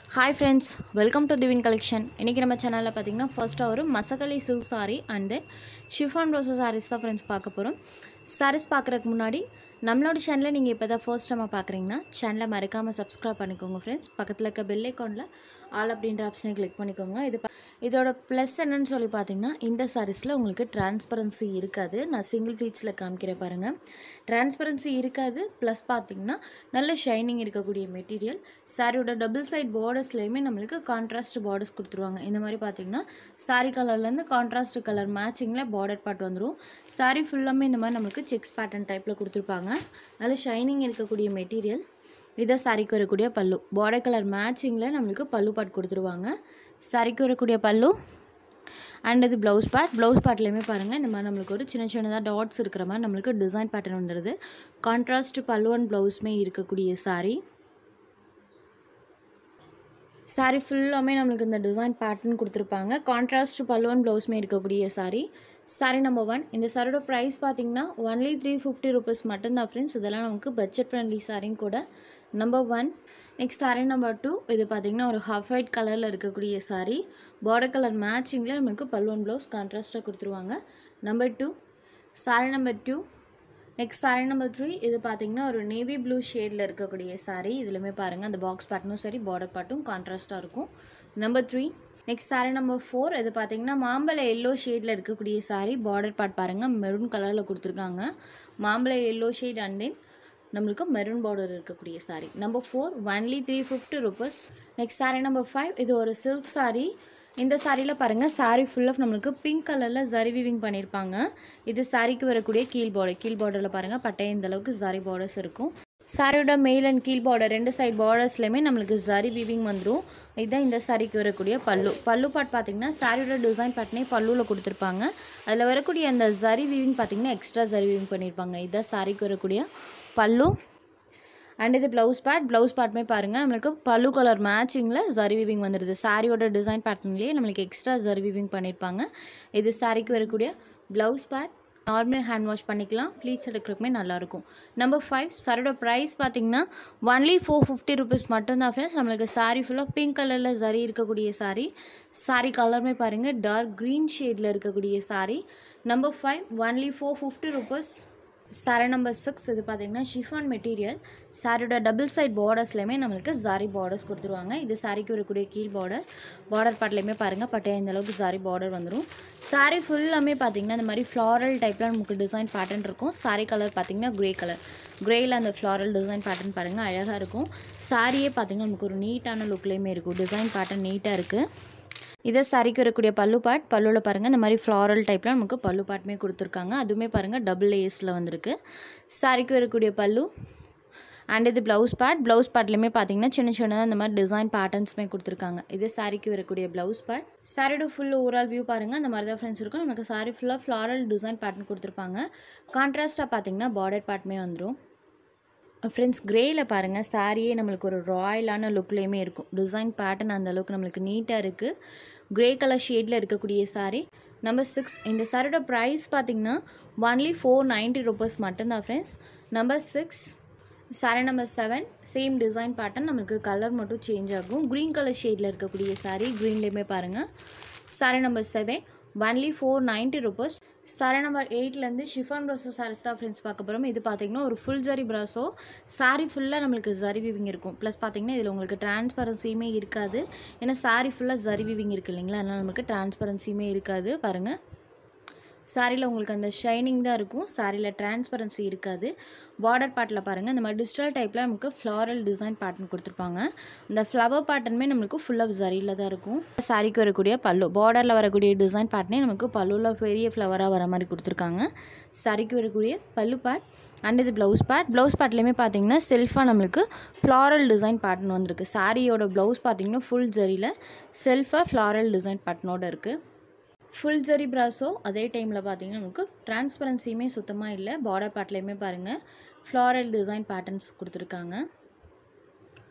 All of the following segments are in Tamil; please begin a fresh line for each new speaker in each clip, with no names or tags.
hi friends welcome to Divin collection இன்றைக்கி நம்ம சேனலில் பார்த்தீங்கன்னா ஃபர்ஸ்ட்டாக ஒரு Masakali silk sari and then chiffon ரோசோ சாரீஸ் தான் ஃப்ரெண்ட்ஸ் பார்க்க போகிறோம் சாரீஸ் பார்க்குறதுக்கு முன்னாடி நம்மளோட சேனலை நீங்கள் இப்போ தான் ஃபர்ஸ்ட் டைம் பார்க்குறீங்கன்னா சேனலை மறக்காமல் சப்ஸ்கிரைப் பண்ணிக்கோங்க ஃப்ரெண்ட்ஸ் பக்கத்தில் இருக்க பெல் ஐக்கானில் ஆல் அப்படின்ற ஆப்ஷனை கிளிக் பண்ணிக்கோங்க இது பா- இதோட ப்ளஸ் என்னன்னு சொல்லி பார்த்தீங்கன்னா இந்த சாரீஸில் உங்களுக்கு டிரான்ஸ்பரன்சி இருக்காது நான் சிங்கிள் ப்ளீட்ஸில் காமிக்கிறேன் பாருங்கள் டிரான்ஸ்பரன்சி இருக்காது ப்ளஸ் பார்த்தீங்கன்னா நல்ல ஷைனிங் இருக்கக்கூடிய மெட்டீரியல் சாரியோட டபுள் சைட் பார்டர்ஸ்லேயுமே நம்மளுக்கு கான்ட்ராஸ்ட் பார்டர்ஸ் கொடுத்துருவாங்க இந்த மாதிரி பார்த்தீங்கன்னா சாரி கலர்லேருந்து கான்ட்ராஸ்ட் கலர் மேட்சிங்கில் பார்டர் பார்ட் வந்துடும் சாரி ஃபுல்லாமே இந்த மாதிரி நம்மளுக்கு செக்ஸ் பேட்டர்ன் டைப்பில் கொடுத்துருப்பாங்க நல்ல ஷைனிங் இருக்கக்கூடிய மெட்டீரியல் இதான் சாரிக்கு வரக்கூடிய பல்லு பார்டர் கலர் மேட்சிங்கில் நம்மளுக்கு பல்லு பார்ட் கொடுத்துருவாங்க சாரிக்கு வரக்கூடிய பல்லு அண்ட் இது ப்ளவுஸ் பார்ட் ப்ளவுஸ் பார்ட்லேயுமே பாருங்கள் இந்த மாதிரி நம்மளுக்கு ஒரு சின்ன சின்னதாக டாட்ஸ் இருக்கிற மாதிரி நம்மளுக்கு டிசைன் பேட்டர்ன் வந்துடுது கான்ட்ராஸ்ட் பல்லு அண்ட் ப்ளவுஸுமே இருக்கக்கூடிய சாரீ சாரீ ஃபுல்லாமே நம்மளுக்கு இந்த டிசைன் பேட்டர்ன் கொடுத்துருப்பாங்க கான்ட்ராஸ்ட் பல்லுவன் ப்ளவுஸுமே இருக்கக்கூடிய சாரீ சாரீ நம்பர் ஒன் இந்த சாரியோட ப்ரைஸ் பார்த்தீங்கன்னா ஒன்லி த்ரீ ஃபிஃப்டி ருபீஸ் மட்டும்தான் ஃப்ரெண்ட்ஸ் இதெல்லாம் நமக்கு பட்ஜெட் ஃப்ரெண்ட்லி சாரியும் கூட number one next sari number two இது பார்த்தீங்கன்னா ஒரு ஹாஃப் ஒயிட் கலரில் இருக்கக்கூடிய சாரீ பார்டர் கலர் மேட்சிங்கில் நமக்கு பல்லுவன் ப்ளவுஸ் கான்ட்ராஸ்ட்டாக கொடுத்துருவாங்க number two sari number two next sari number three இது பார்த்தீங்கன்னா ஒரு நேவி ப்ளூ ஷேடில் இருக்கக்கூடிய சாரீ இதுலையுமே பாருங்கள் அந்த பாக்ஸ் பேட்டர்னும் சரி பார்டர் பார்ட்டும் கான்ட்ராஸ்ட்டாக இருக்கும் number three next sari number four இது பார்த்தீங்கன்னா மாம்பழ எல்லோ ஷேடில் இருக்கக்கூடிய சாரீ பார்டர் பார்ட் பாருங்கள் மெரூன் கலரில் கொடுத்துருக்காங்க மாம்பழ எல்லோ ஷேட் அண்ட் தென் நம்மளுக்கு மெரூன் பார்டர் இருக்கக்கூடிய sari number four only three fifty rupees next sari number five இது ஒரு சில்க் சாரீ இந்த சாரியில் பாருங்கள் சாரீ ஃபுல் ஆஃப் நம்மளுக்கு பிங்க் கலரில் ஜரி வீவிங் பண்ணியிருப்பாங்க இது சாரிக்கு வரக்கூடிய கீழ் பார்டர் கீழ் பார்டரில் பாருங்கள் பட்டை இந்த அளவுக்கு ஜரி பார்டர்ஸ் இருக்கும் சாரியோட மேல் அண்ட் கீழ் பார்டர் ரெண்டு சைட் பார்டர்ஸ்லையுமே நம்மளுக்கு ஜரி வீவிங் வந்துடும் இதுதான் இந்த சாரிக்கு வரக்கூடிய பல்லு பல்லு பாட் பார்த்தீங்கன்னா சாரியோட டிசைன் பாட்னே பல்லுவில் கொடுத்துருப்பாங்க அதில் வரக்கூடிய அந்த ஜரி வீவிங் பார்த்தீங்கன்னா எக்ஸ்ட்ரா ஜரி வீவிங் பண்ணியிருப்பாங்க இதுதான் சாரிக்கு வரக்கூடிய பல்லு அண்ட் இது ப்ளவுஸ் பேட் ப்ளவுஸ் பேட்மே பாருங்கள் நம்மளுக்கு பல்லு கலர் மேட்சிங்கில் ஜரி வீவிங் வந்துடுது சாரியோட டிசைன் பேட்டர்ன்லேயே நம்மளுக்கு எக்ஸ்ட்ரா ஜரி வீவிங் பண்ணியிருப்பாங்க இது சாரிக்கு வரக்கூடிய blouse pad normal hand wash பண்ணிக்கலாம் ப்ளீட்ஸ் எடுக்கிறதுக்குமே நல்லாயிருக்கும் நம்பர் ஃபைவ் சாரியோட ப்ரைஸ் பார்த்தீங்கன்னா ஒன்லி ஃபோர் ஃபிஃப்டி ருபீஸ் மட்டும்தான் ஃப்ரெண்ட்ஸ் நம்மளுக்கு சாரி ஃபுல்லாக பிங்க் கலரில் ஜரி இருக்கக்கூடிய சாரி சாரி கலருமே பாருங்கள் டார்க் க்ரீன் ஷேடில் இருக்கக்கூடிய sari number five only four fifty rupees sari number six இது பார்த்தீங்கன்னா ஷிஃபான் மெட்டீரியல் சாரியோட டபுள் சைட் பார்டர்ஸ்லையுமே நம்மளுக்கு சாரி பார்டர்ஸ் கொடுத்துருவாங்க இது சாரிக்கு வரக்கூடிய கீழ் பார்டர் பார்டர் பாட்லையுமே பாருங்கள் பட்டையா இந்த அளவுக்கு சாரி பார்டர் வந்துடும் சாரி ஃபுல்லாமே பார்த்தீங்கன்னா இந்த மாதிரி ஃப்ளாரல் டைப்பில் நமக்கு டிசைன் பேட்டர்ன் இருக்கும் சாரி கலர் பார்த்தீங்கன்னா க்ரே கலர் க்ரேயில் அந்த ஃப்ளாரல் டிசைன் பேட்டர்ன் பாருங்கள் அழகாக இருக்கும் சாரியே பார்த்தீங்கன்னா நமக்கு ஒரு நீட்டான லுக்லேயுமே இருக்கும் டிசைன் பேட்டர்ன் நீட்டாக இருக்குது இதை சாரிக்கு வரக்கூடிய பல்லு பாட் பல்லுவில் பாருங்கள் இந்த மாதிரி ஃப்ளாரல் டைப்பில் நமக்கு பல்லு பாட்டுமே கொடுத்துருக்காங்க அதுவுமே பாருங்கள் டபுள் லேஸில் வந்திருக்கு சாரிக்கு வரக்கூடிய பல்லு அண்ட் இது ப்ளவுஸ் பேட் ப்ளவுஸ் பேட்லேயுமே பார்த்தீங்கன்னா சின்ன சின்னதாக இந்த மாதிரி டிசைன் பேட்டர்ன்ஸுமே கொடுத்துருக்காங்க இது சாரிக்கு வரக்கூடிய ப்ளவுஸ் பேட் சாரியோட ஃபுல் ஓவரால் வியூ பாருங்கள் அந்த மாதிரி தான் ஃப்ரெண்ட்ஸ் இருக்கும் நமக்கு சாரி ஃபுல்லாக ஃப்ளாரல் டிசைன் பேட்டர்ன் கொடுத்துருப்பாங்க கான்ட்ராஸ்ட்டாக பார்த்தீங்கன்னா பார்டர் பேட்டுமே வந்துடும் ஃப்ரெண்ட்ஸ் க்ரேயில் பாருங்கள் சாரியே நம்மளுக்கு ஒரு ராயலான லுக்லேயுமே இருக்கும் டிசைன் பேட்டர்ன் அந்த அளவுக்கு நம்மளுக்கு நீட்டாக இருக்குது க்ரே கலர் ஷேடில் இருக்கக்கூடிய சாரீ நம்பர் சிக்ஸ் இந்த சாரியோட ப்ரைஸ் பார்த்தீங்கன்னா ஒன்லி ஃபோர் நைன்ட்டி ருபீஸ் மட்டும்தான் friends number six sari number seven same design pattern நம்மளுக்கு கலர் மட்டும் சேஞ்ச் ஆகும் க்ரீன் கலர் ஷேடில் இருக்கக்கூடிய சாரீ க்ரீன்லேயுமே பாருங்கள் sari number seven only four ninety rupees sari number எயிட்லேருந்து ஷிஃபான் ப்ராசோ சாரீஸ் தான் ஃப்ரெண்ட்ஸ் பார்க்க போகிறோம் இது பார்த்தீங்கன்னா ஒரு ஃபுல் ஜரி ப்ராசோ சாரீ ஃபுல்லாக நம்மளுக்கு ஜரி வீவிங் இருக்கும் ப்ளஸ் பார்த்தீங்கன்னா இதில் உங்களுக்கு டிரான்ஸ்பரன்சியுமே இருக்காது ஏன்னா சாரீ ஃபுல்லாக ஜரி வீவிங் இருக்குது இல்லைங்களா அதனால் நமக்கு டிரான்ஸ்பரன்சியுமே இருக்காது பாருங்கள் சாரியில் உங்களுக்கு அந்த ஷைனிங் தான் இருக்கும் சாரியில் டிரான்ஸ்பரன்சி இருக்காது பார்டர் பார்ட்டில் பாருங்கள் இந்த மாதிரி டிஜிட்டல் டைப்பில் நமக்கு ஃப்ளாரல் டிசைன் பேட்டர்ன் கொடுத்துருப்பாங்க இந்த ஃப்ளவர் பேட்டர்னுமே நம்மளுக்கு ஃபுல்லாக சரியில் தான் இருக்கும் சாரிக்கு வரக்கூடிய பல்லு பார்டரில் வரக்கூடிய டிசைன் பேட்டர்னே நமக்கு பல்லுவில் பெரிய ஃப்ளவராக வர மாதிரி கொடுத்துருக்காங்க சாரிக்கு வரக்கூடிய பல்லு பேட் அண்ட் இது ப்ளவுஸ் பேட் ப்ளவுஸ் பேட்லேயுமே பார்த்தீங்கன்னா செல்ஃபாக நம்மளுக்கு ஃப்ளாரல் டிசைன் பேட்டர்ன் வந்திருக்கு சாரியோட ப்ளவுஸ் பார்த்தீங்கன்னா ஃபுல் ஜரியில் செல்ஃபாக ஃப்ளாரல் டிசைன் பேட்டர்னோட இருக்குது ஃபுல் ஜரி ப்ராஸோ அதே டைமில் பார்த்தீங்கன்னா நமக்கு டிரான்ஸ்பரன்சியுமே சுத்தமாக இல்லை பார்டர் பேட்லேயுமே பாருங்கள் ஃப்ளாரல் டிசைன் பேட்டர்ன்ஸ் கொடுத்துருக்காங்க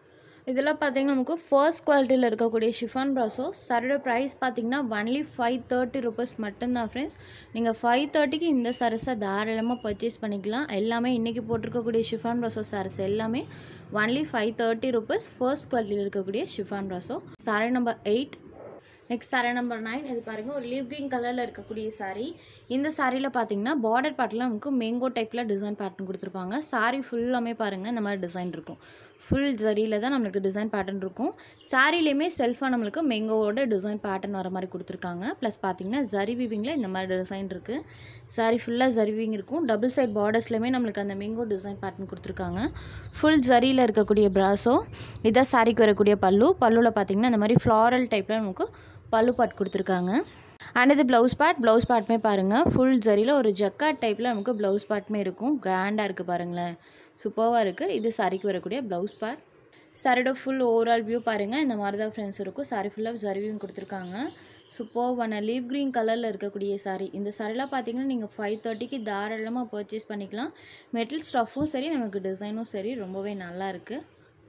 இதெல்லாம் பார்த்தீங்கன்னா நமக்கு ஃபர்ஸ்ட் குவாலிட்டியில் இருக்கக்கூடிய ஷிஃபான் ப்ராஸோ சரோட ப்ரைஸ் பார்த்தீங்கன்னா ஒன்லி ஃபைவ் தேர்ட்டி ருபீஸ் மட்டும்தான் ஃப்ரெண்ட்ஸ் நீங்கள் ஃபைவ் தேர்ட்டிக்கு இந்த சரஸை தாராளமாக பர்ச்சேஸ் பண்ணிக்கலாம் எல்லாமே இன்றைக்கி போட்டிருக்கக்கூடிய ஷிஃபான் ப்ராஸோ சரஸ் எல்லாமே only five thirty rupees first குவாலிட்டியில் இருக்கக்கூடிய chiffon brasso sari number eight next sari number nine இது பாருங்கள் ஒரு லீவ் க்ரீன் கலரில் இருக்கக்கூடிய சாரீ இந்த சாரியில் பார்த்தீங்கன்னா பார்டர் பார்ட்டில் நமக்கு மேங்கோ டைப்பில் டிசைன் பேட்டர்ன் கொடுத்துருப்பாங்க சாரீ ஃபுல்லாமே பாருங்கள் இந்த மாதிரி டிசைன் இருக்கும் ஃபுல் ஜரியில் தான் நம்மளுக்கு டிசைன் பேட்டர்ன் இருக்கும் சாரிலையுமே செல்ஃபாக நம்மளுக்கு மேங்கோவோட டிசைன் பேட்டர்ன் வர மாதிரி கொடுத்துருக்காங்க ப்ளஸ் பார்த்தீங்கன்னா ஜரி வீவிங்கில் இந்த மாதிரி டிசைன் இருக்குது சாரி ஃபுல்லாக ஜரி வீவிங் இருக்கும் டபுள் சைட் பார்டர்ஸ்லையுமே நம்மளுக்கு அந்த மேங்கோ டிசைன் பேட்டர்ன் கொடுத்துருக்காங்க ஃபுல் ஜரியில் இருக்கக்கூடிய ப்ராஸோ இதான் சாரிக்கு வரக்கூடிய பல்லு பல்லுவில் பார்த்தீங்கன்னா இந்த மாதிரி ஃப்ளாரல் டைப்பில் நமக்கு பல்லு பாட் கொடுத்துருக்காங்க அண்ட் இது ப்ளவுஸ் பார்ட் ப்ளவுஸ் பார்ட்டுமே பாருங்கள் ஃபுல் ஜரியில் ஒரு ஜக்காட் டைப்பில் நமக்கு ப்ளவுஸ் பார்ட்டுமே இருக்கும் கிராண்டாக இருக்குது பாருங்களேன் சூப்பராக இருக்குது இது சாரிக்கு வரக்கூடிய ப்ளவுஸ் பார்ட் சாரியோட ஃபுல் ஓவரால் வியூ பாருங்கள் இந்த மாதிரி தான் ஃப்ரெண்ட்ஸ் இருக்கும் சாரி ஃபுல்லாக ஜரிவியும் கொடுத்துருக்காங்க சூப்பர்வான லீவ் க்ரீன் கலரில் இருக்கக்கூடிய சாரி இந்த சாரிலாம் பார்த்தீங்கன்னா நீங்கள் ஃபைவ் தேர்ட்டிக்கு தாராளமாக பர்ச்சேஸ் பண்ணிக்கலாம் மெட்டல் ஸ்டஃப்பும் சரி நமக்கு டிசைனும் சரி ரொம்பவே நல்லா இருக்குது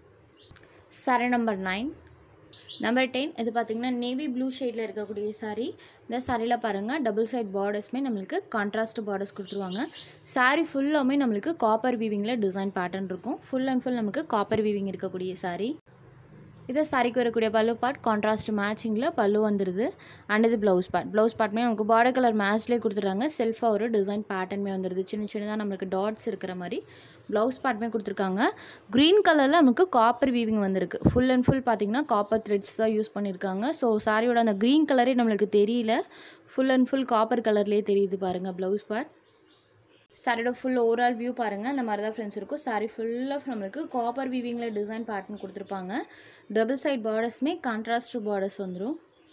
sari number nine number ten இது பார்த்திங்கன்னா நேவி ப்ளூ ஷேடில் இருக்கக்கூடிய சாரீ இந்த சாரியில் பாருங்கள் டபுள் சைட் பார்டர்ஸ்மே நம்மளுக்கு கான்ட்ராஸ்ட் பார்டர்ஸ் கொடுத்துருவாங்க சாரீ ஃபுல்லாமே நம்மளுக்கு காப்பர் வீவிங்கில் டிசைன் பேட்டர்ன் இருக்கும் ஃபுல் அண்ட் ஃபுல் நமக்கு காப்பர் வீவிங் இருக்கக்கூடிய சாரீ இது சாரிக்கு வரக்கூடிய பல்லு பார்ட் கான்ட்ராஸ்ட் மேட்சிங்கில் பல்லு வந்துடுது அண்ட் இது ப்ளவுஸ் பார்ட் ப்ளவுஸ் பார்ட்மே நமக்கு பார்டர் கலர் மேட்ச்லேயே கொடுத்துட்றாங்க செல்ஃபாக ஒரு டிசைன் பேட்டர்மே வந்துடுது சின்ன சின்னதாக நம்மளுக்கு டாட்ஸ் இருக்கிற மாதிரி ப்ளவுஸ் பார்ட்மே கொடுத்துருக்காங்க க்ரீன் கலரில் நமக்கு காப்பர் வீவிங் வந்திருக்கு ஃபுல் அண்ட் ஃபுல் பார்த்திங்கன்னா காப்பர் த்ரெட்ஸ் தான் யூஸ் பண்ணியிருக்காங்க ஸோ சாரியோட அந்த க்ரீன் கலரே நம்மளுக்கு தெரியல ஃபுல் அண்ட் ஃபுல் காப்பர் கலர்லேயே தெரியுது பாருங்கள் ப்ளவுஸ் பார்ட் சாரியோட ஃபுல் ஓவரால் வியூ பாருங்கள் அந்த மாதிரி தான் ஃப்ரெண்ட்ஸ் இருக்கும் சாரி ஃபுல்லாக நம்மளுக்கு காப்பர் வீவிங்கில் டிசைன் பேட்டர்ன் கொடுத்துருப்பாங்க டபுள் சைட் பார்டர்ஸுமே கான்ட்ராஸ்ட் பார்டர்ஸ் வந்துடும்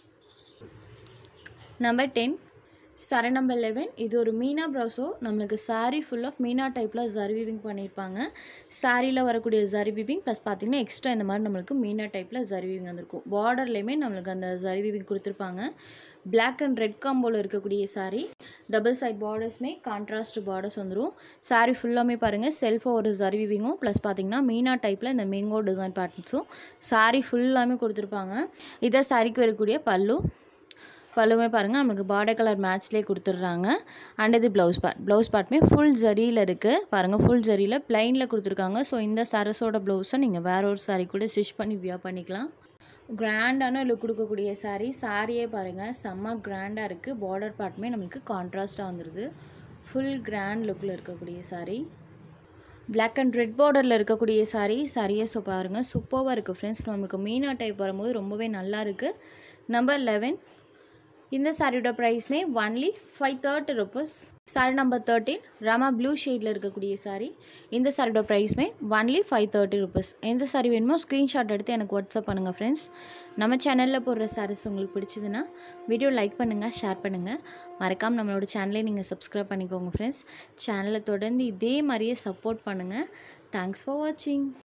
நம்பர் டென் சர நம்பர் லெவன் இது ஒரு மீனா ப்ரௌசோ நம்மளுக்கு சாரீ ஃபுல் ஆஃப் மீனா டைப்பில் ஜரி வீவிங் பண்ணியிருப்பாங்க சாரியில் வரக்கூடிய ஜரி வீவிங் ப்ளஸ் பார்த்திங்கன்னா எக்ஸ்ட்ரா இந்த மாதிரி நம்மளுக்கு மீனா டைப்பில் ஜரி வீவிங் வந்திருக்கும் பார்டர்லேயுமே நம்மளுக்கு அந்த ஜரி வீவிங் கொடுத்துருப்பாங்க பிளாக் அண்ட் ரெட் காம்போவில் இருக்கக்கூடிய சாரீ டபுள் சைட் பார்டர்ஸுமே கான்ட்ராஸ்ட் பார்டர்ஸ் வந்துடும் சாரீ ஃபுல்லாமே பாருங்கள் செல்ஃபாக ஒரு ஜரி வீவிங்கும் ப்ளஸ் பார்த்திங்கன்னா மீனா டைப்பில் இந்த மேங்கோ டிசைன் பேட்டர்ன்ஸும் சாரீ ஃபுல்லாமே கொடுத்துருப்பாங்க இதை சாரிக்கு வரக்கூடிய பல்லு பல்லுமே பாருங்கள் நமக்கு பார்டர் கலர் மேட்ச்லேயே கொடுத்துட்றாங்க அண்ட் இது ப்ளவுஸ் பார்ட் ப்ளவுஸ் பார்ட்டுமே ஃபுல் ஜரியில் இருக்குது பாருங்கள் ஃபுல் ஜரியில் ப்ளைனில் கொடுத்துருக்காங்க ஸோ இந்த சரஸோட ப்ளவுஸை நீங்கள் வேற ஒரு சாரீ கூட ஸ்டிச் பண்ணி வியா பண்ணிக்கலாம் கிராண்டான லுக் கொடுக்கக்கூடிய சாரீ சாரியே பாருங்கள் செம்ம கிராண்டாக இருக்குது பார்டர் பார்ட்டுமே நம்மளுக்கு கான்ட்ராஸ்ட்டாக வந்துடுது ஃபுல் கிராண்ட் லுக்கில் இருக்கக்கூடிய சாரீ பிளாக் அண்ட் ரெட் பார்டரில் இருக்கக்கூடிய சாரீ சாரியே ஸோ பாருங்கள் சூப்பராக இருக்குது ஃப்ரெண்ட்ஸ் நம்மளுக்கு மீனா டைப் வரும்போது ரொம்பவே நல்லா இருக்குது நம்பர் லெவன் இந்த சாரியோட ப்ரைஸ்மே only five thirty rupees sari number thirteen Rama blue ஷேடில் இருக்கக்கூடிய சாரி இந்த சாரியோட ப்ரைஸ்மே ஒன்லி ஃபைவ் தேர்ட்டி ருபீஸ் எந்த சாரி வேணுமோ ஸ்க்ரீன்ஷாட் எடுத்து எனக்கு வாட்ஸ்அப் பண்ணுங்கள் ஃப்ரெண்ட்ஸ் நம்ம சேனலில் போடுற சாரீஸ் உங்களுக்கு பிடிச்சதுன்னா வீடியோ லைக் பண்ணுங்கள் ஷேர் பண்ணுங்கள் மறக்காமல் நம்மளோட சேனலை நீங்கள் சப்ஸ்கிரைப் பண்ணிக்கோங்க ஃப்ரெண்ட்ஸ் சேனலை தொடர்ந்து இதே மாதிரியே சப்போர்ட் பண்ணுங்கள் தேங்க்ஸ் ஃபார் வாட்சிங்